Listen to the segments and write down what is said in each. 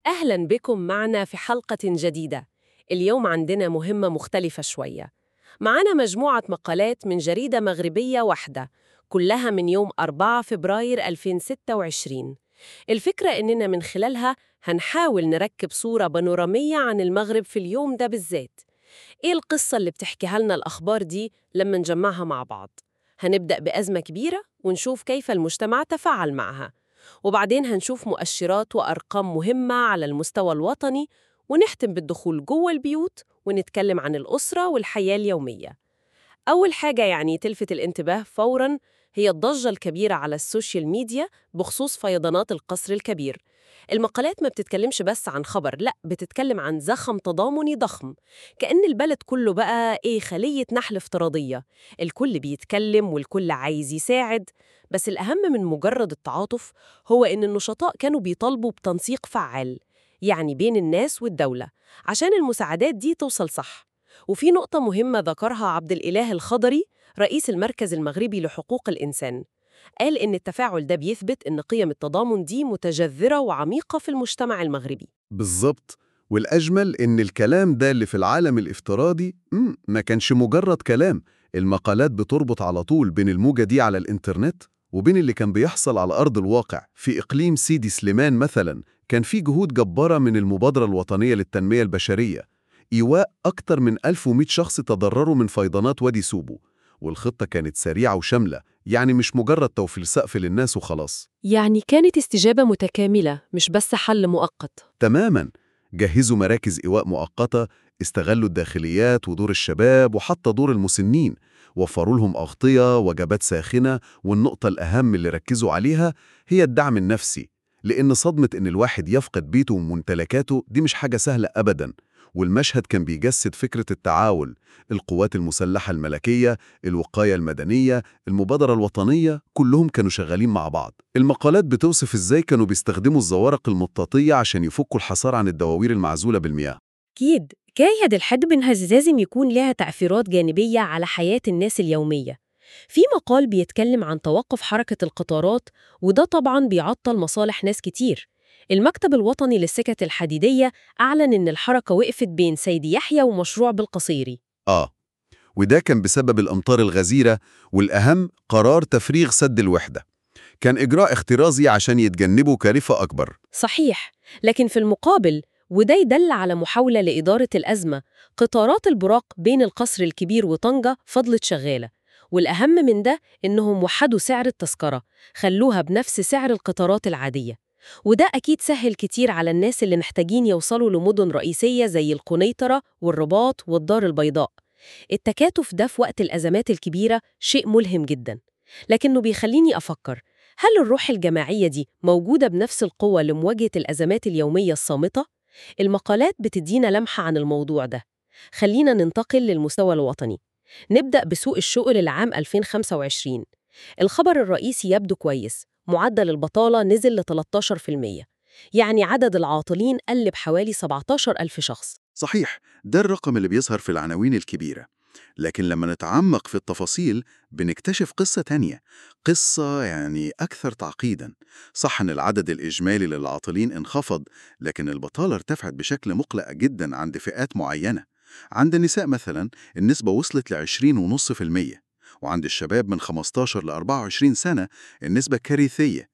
أهلا بكم معنا في حلقة جديدة اليوم عندنا مهمة مختلفة شوية معنا مجموعة مقالات من جريدة مغربية واحدة كلها من يوم 4 فبراير 2026 الفكرة إننا من خلالها هنحاول نركب صورة بانورامية عن المغرب في اليوم ده بالذات إيه القصة اللي بتحكيها لنا الأخبار دي لما نجمعها مع بعض؟ هنبدأ بأزمة كبيرة ونشوف كيف المجتمع تفاعل معها وبعدين هنشوف مؤشرات وأرقام مهمة على المستوى الوطني ونختم بالدخول جوه البيوت ونتكلم عن الأسرة والحياة اليومية أول حاجة يعني تلفت الانتباه فوراً هي الضجة الكبيرة على السوشيال ميديا بخصوص فيضانات القصر الكبير المقالات ما بتتكلمش بس عن خبر لا بتتكلم عن زخم تضامني ضخم كأن البلد كله بقى إيه خلية نحل افتراضية الكل بيتكلم والكل عايز يساعد بس الأهم من مجرد التعاطف هو إن النشطاء كانوا بيطالبوا بتنسيق فعال يعني بين الناس والدولة عشان المساعدات دي توصل صح وفي نقطة مهمة ذكرها عبد الإله الخضري رئيس المركز المغربي لحقوق الإنسان قال إن التفاعل ده بيثبت إن قيم التضامن دي متجذرة وعميقة في المجتمع المغربي بالظبط والأجمل إن الكلام ده اللي في العالم الافتراضي مم، ما كانش مجرد كلام المقالات بتربط على طول بين الموجة دي على الإنترنت وبين اللي كان بيحصل على أرض الواقع في إقليم سيدي سليمان مثلا كان في جهود جبارة من المبادرة الوطنية للتنمية البشرية إيواء أكتر من 1100 شخص تضرروا من فيضانات وادي سوبو والخطة كانت سريعة وشاملة يعني مش مجرد توفير سقف للناس وخلاص يعني كانت استجابة متكاملة مش بس حل مؤقت تماما جهزوا مراكز إيواء مؤقتة استغلوا الداخليات ودور الشباب وحتى دور المسنين وفروا لهم أغطية وجبات ساخنة والنقطة الأهم اللي ركزوا عليها هي الدعم النفسي لأن صدمة إن الواحد يفقد بيته وممتلكاته دي مش حاجة سهلة أبداً والمشهد كان بيجسد فكرة التعاون القوات المسلحة الملكية الوقاية المدنية المبادرة الوطنية كلهم كانوا شغالين مع بعض المقالات بتوصف إزاي كانوا بيستخدموا الزوارق المطاطية عشان يفكوا الحصار عن الدواوير المعزولة بالمياه أكيد كايد الحد منها لازم يكون لها تأثيرات جانبية على حياة الناس اليومية في مقال بيتكلم عن توقف حركة القطارات وده طبعاً بيعطل مصالح ناس كتير المكتب الوطني للسكك الحديدية أعلن إن الحركة وقفت بين سيدي يحيى ومشروع بالقصيري آه وده كان بسبب الأمطار الغزيرة والأهم قرار تفريغ سد الوحدة كان إجراء اخترازي عشان يتجنبوا كارثة أكبر صحيح لكن في المقابل وده يدل على محاولة لإدارة الأزمة قطارات البراق بين القصر الكبير وطنجة فضلت شغالة والأهم من ده إنهم وحدوا سعر التذكرة خلوها بنفس سعر القطارات العادية وده أكيد سهل كتير على الناس اللي محتاجين يوصلوا لمدن رئيسية زي القنيطرة والرباط والدار البيضاء التكاتف ده في وقت الأزمات الكبيرة شيء ملهم جدا لكنه بيخليني أفكر هل الروح الجماعية دي موجودة بنفس القوة لمواجهة الأزمات اليومية الصامتة؟ المقالات بتدينا لمحة عن الموضوع ده خلينا ننتقل للمستوى الوطني نبدأ بسوق الشغل العام 2025 الخبر الرئيسي يبدو كويس معدل البطالة نزل ل 13% يعني عدد العاطلين قل بحوالي 17 ألف شخص صحيح ده الرقم اللي بيظهر في العناوين الكبيرة لكن لما نتعمق في التفاصيل بنكتشف قصة تانية قصة يعني أكثر تعقيداً صح أن العدد الإجمالي للعاطلين انخفض لكن البطالة ارتفعت بشكل مقلق جداً عند فئات معينة عند النساء مثلاً النسبة وصلت ل 20.5% وعند الشباب من 15 ل 24 سنة النسبة كارثية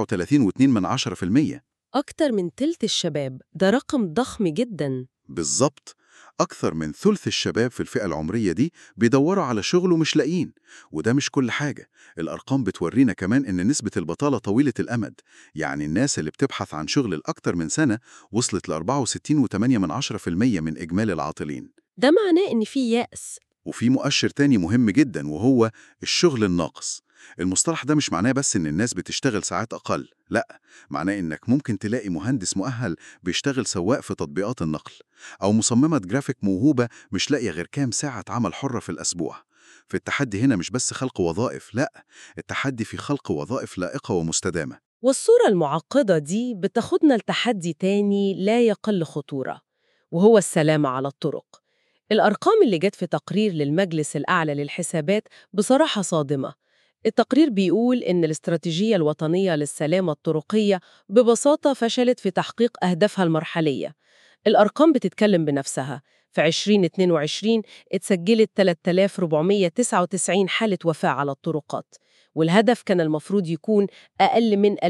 37.2% أكتر من تلت الشباب ده رقم ضخم جدا بالظبط أكثر من ثلث الشباب في الفئة العمرية دي بيدوروا على شغل ومش لاقيين وده مش كل حاجة الأرقام بتورينا كمان إن نسبة البطالة طويلة الأمد يعني الناس اللي بتبحث عن شغل لأكتر من سنة وصلت ل 64.8% من إجمالي العاطلين ده معناه إن في يأس وفي مؤشر تاني مهم جدا وهو الشغل الناقص المصطلح ده مش معناه بس إن الناس بتشتغل ساعات أقل لا معناه إنك ممكن تلاقي مهندس مؤهل بيشتغل سواق في تطبيقات النقل أو مصممة جرافيك موهوبة مش لاقية غير كام ساعة عمل حرة في الأسبوع في التحدي هنا مش بس خلق وظائف لا التحدي في خلق وظائف لائقة ومستدامة والصورة المعقدة دي بتاخدنا لتحدي تاني لا يقل خطورة وهو السلامة على الطرق الأرقام اللي جت في تقرير للمجلس الأعلى للحسابات بصراحة صادمة التقرير بيقول إن الاستراتيجية الوطنية للسلامة الطرقية ببساطة فشلت في تحقيق أهدافها المرحلية الأرقام بتتكلم بنفسها في 2022 اتسجلت 3499 حالة وفاة على الطرقات والهدف كان المفروض يكون أقل من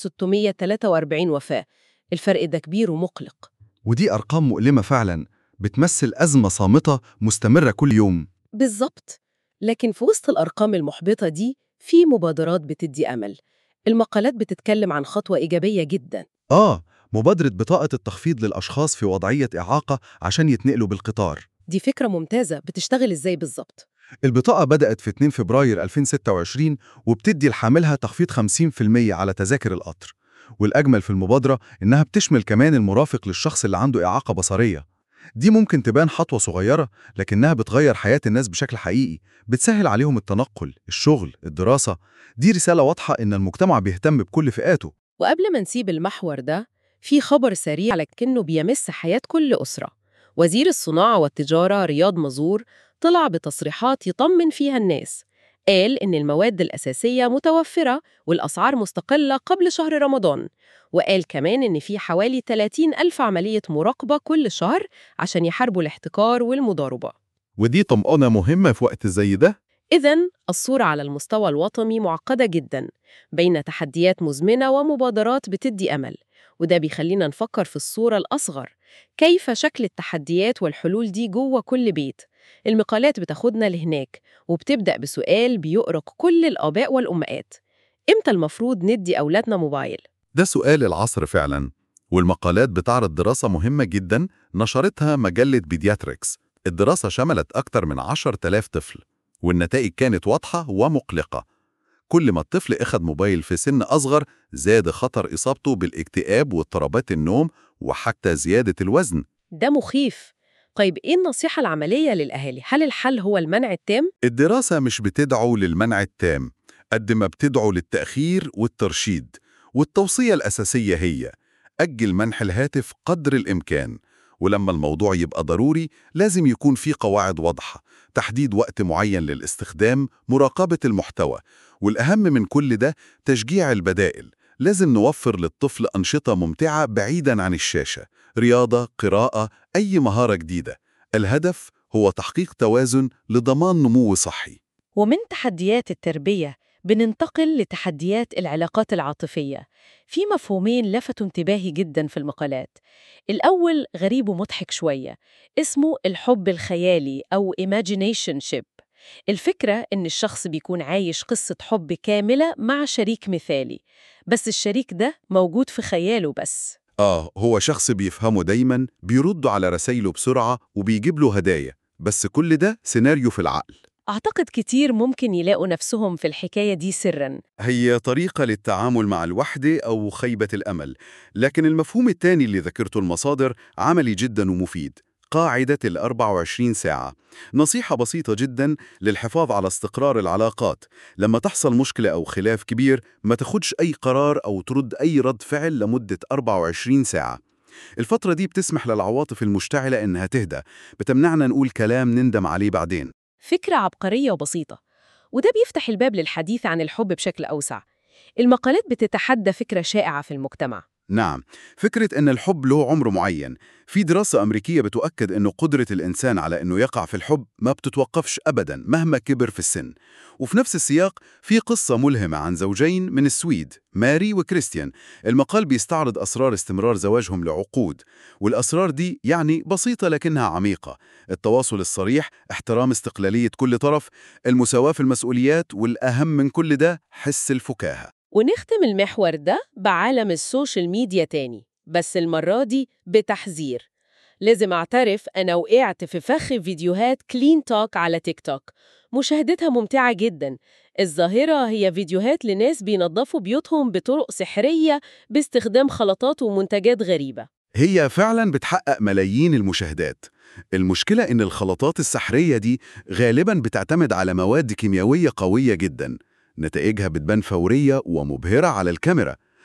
2643 وفاة الفرق ده كبير ومقلق ودي أرقام مؤلمة فعلا بتمثل أزمة صامتة مستمرة كل يوم بالظبط لكن في وسط الأرقام المحبطة دي في مبادرات بتدي أمل المقالات بتتكلم عن خطوة إيجابية جدا آه مبادرة بطاقة التخفيض للأشخاص في وضعية إعاقة عشان يتنقلوا بالقطار دي فكرة ممتازة بتشتغل إزاي بالظبط البطاقة بدأت في 2 فبراير 2026 وبتدي لحاملها تخفيض 50% على تذاكر القطر والأجمل في المبادرة إنها بتشمل كمان المرافق للشخص اللي عنده إعاقة بصرية دي ممكن تبان خطوة صغيرة لكنها بتغير حياة الناس بشكل حقيقي بتسهل عليهم التنقل، الشغل، الدراسة دي رسالة واضحة إن المجتمع بيهتم بكل فئاته وقبل ما نسيب المحور ده في خبر سريع لكنه بيمس حياة كل أسرة وزير الصناعة والتجارة رياض مزور طلع بتصريحات يطمن فيها الناس قال إن المواد الأساسية متوفرة والأسعار مستقلة قبل شهر رمضان وقال كمان إن في حوالي 30 ألف عملية مراقبة كل شهر عشان يحاربوا الاحتكار والمضاربة ودي طمأنة مهمة في وقت زي ده إذا الصورة على المستوى الوطني معقدة جدا بين تحديات مزمنة ومبادرات بتدي أمل وده بيخلينا نفكر في الصورة الأصغر كيف شكل التحديات والحلول دي جوه كل بيت المقالات بتاخدنا لهناك وبتبدأ بسؤال بيؤرق كل الآباء والأمهات إمتى المفروض ندي أولادنا موبايل؟ ده سؤال العصر فعلا والمقالات بتعرض دراسة مهمة جدا نشرتها مجلة بيدياتريكس الدراسة شملت أكتر من 10,000 طفل والنتائج كانت واضحة ومقلقة كل ما الطفل أخذ موبايل في سن أصغر زاد خطر إصابته بالاكتئاب واضطرابات النوم وحتى زيادة الوزن ده مخيف طيب إيه النصيحة العملية للأهالي؟ هل الحل هو المنع التام؟ الدراسة مش بتدعو للمنع التام قد ما بتدعو للتأخير والترشيد والتوصية الأساسية هي أجل منح الهاتف قدر الإمكان ولما الموضوع يبقى ضروري لازم يكون في قواعد واضحة تحديد وقت معين للاستخدام مراقبة المحتوى والأهم من كل ده تشجيع البدائل لازم نوفر للطفل أنشطة ممتعة بعيداً عن الشاشة رياضة، قراءة، أي مهارة جديدة الهدف هو تحقيق توازن لضمان نمو صحي ومن تحديات التربية بننتقل لتحديات العلاقات العاطفية في مفهومين لفتوا انتباهي جدا في المقالات الأول غريب ومضحك شوية اسمه الحب الخيالي أو imaginationship الفكرة إن الشخص بيكون عايش قصة حب كاملة مع شريك مثالي بس الشريك ده موجود في خياله بس آه هو شخص بيفهمه دايماً بيرد على رسايله بسرعة وبيجيب له هدايا بس كل ده سيناريو في العقل أعتقد كتير ممكن يلاقوا نفسهم في الحكاية دي سراً هي طريقة للتعامل مع الوحدة أو خيبة الأمل لكن المفهوم الثاني اللي ذكرته المصادر عملي جدا ومفيد قاعدة ال 24 ساعة نصيحة بسيطة جدا للحفاظ على استقرار العلاقات لما تحصل مشكلة أو خلاف كبير ما تاخدش أي قرار أو ترد أي رد فعل لمدة 24 ساعة الفترة دي بتسمح للعواطف المشتعلة إنها تهدى بتمنعنا نقول كلام نندم عليه بعدين فكرة عبقرية وبسيطة وده بيفتح الباب للحديث عن الحب بشكل أوسع المقالات بتتحدى فكرة شائعة في المجتمع نعم فكرة أن الحب له عمر معين في دراسة أمريكية بتؤكد أنه قدرة الإنسان على أنه يقع في الحب ما بتتوقفش أبدا مهما كبر في السن وفي نفس السياق في قصة ملهمة عن زوجين من السويد ماري وكريستيان المقال بيستعرض أسرار استمرار زواجهم لعقود والأسرار دي يعني بسيطة لكنها عميقة التواصل الصريح احترام استقلالية كل طرف المساواة في المسؤوليات والأهم من كل ده حس الفكاهة ونختم المحور ده بعالم السوشيال ميديا تاني بس المرة دي بتحذير لازم أعترف أنا وقعت في فخ فيديوهات كلين توك على تيك توك مشاهدتها ممتعة جدا الظاهرة هي فيديوهات لناس بينظفوا بيوتهم بطرق سحرية باستخدام خلطات ومنتجات غريبة هي فعلا بتحقق ملايين المشاهدات المشكلة إن الخلطات السحرية دي غالبا بتعتمد على مواد كيميائية قوية جدا نتائجها بتبان فورية ومبهرة على الكاميرا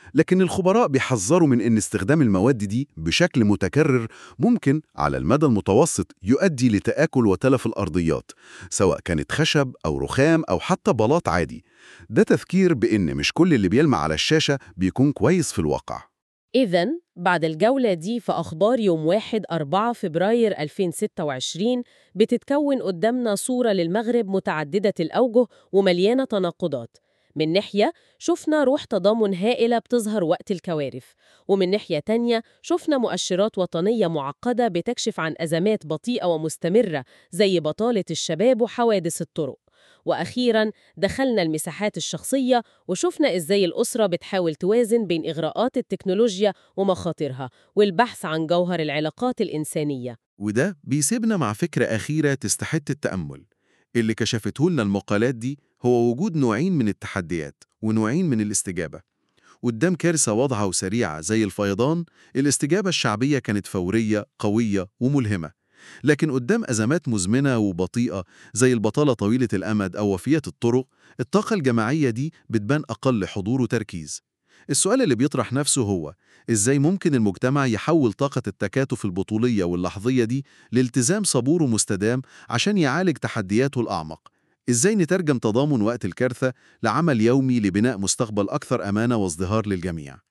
لكن الخبراء بيحذروا من إن استخدام المواد دي بشكل متكرر ممكن على المدى المتوسط يؤدي لتآكل وتلف الأرضيات سواء كانت خشب أو رخام أو حتى بلاط عادي ده تذكير بإن مش كل اللي بيلمع على الشاشة بيكون كويس في الواقع إذا بعد الجولة دي في أخبار يوم 1 4 فبراير 2026 بتتكون قدامنا صورة للمغرب متعددة الأوجه ومليانة تناقضات من ناحية شفنا روح تضامن هائلة بتظهر وقت الكوارث ومن ناحية تانية شفنا مؤشرات وطنية معقدة بتكشف عن أزمات بطيئة ومستمرة زي بطالة الشباب وحوادث الطرق وأخيراً دخلنا المساحات الشخصية وشفنا إزاي الأسرة بتحاول توازن بين إغراءات التكنولوجيا ومخاطرها والبحث عن جوهر العلاقات الإنسانية وده بيسيبنا مع فكرة أخيرة تستحق التأمل اللي كشفته لنا المقالات دي هو وجود نوعين من التحديات ونوعين من الاستجابة قدام كارثة واضحة وسريعة زي الفيضان الاستجابة الشعبية كانت فورية قوية وملهمة لكن قدام أزمات مزمنة وبطيئة زي البطالة طويلة الأمد أو وفيات الطرق الطاقة الجماعية دي بتبان أقل حضور وتركيز السؤال اللي بيطرح نفسه هو إزاي ممكن المجتمع يحول طاقة التكاتف البطولية واللحظية دي لالتزام صبور ومستدام عشان يعالج تحدياته الأعمق إزاي نترجم تضامن وقت الكارثة لعمل يومي لبناء مستقبل أكثر أمانة وازدهار للجميع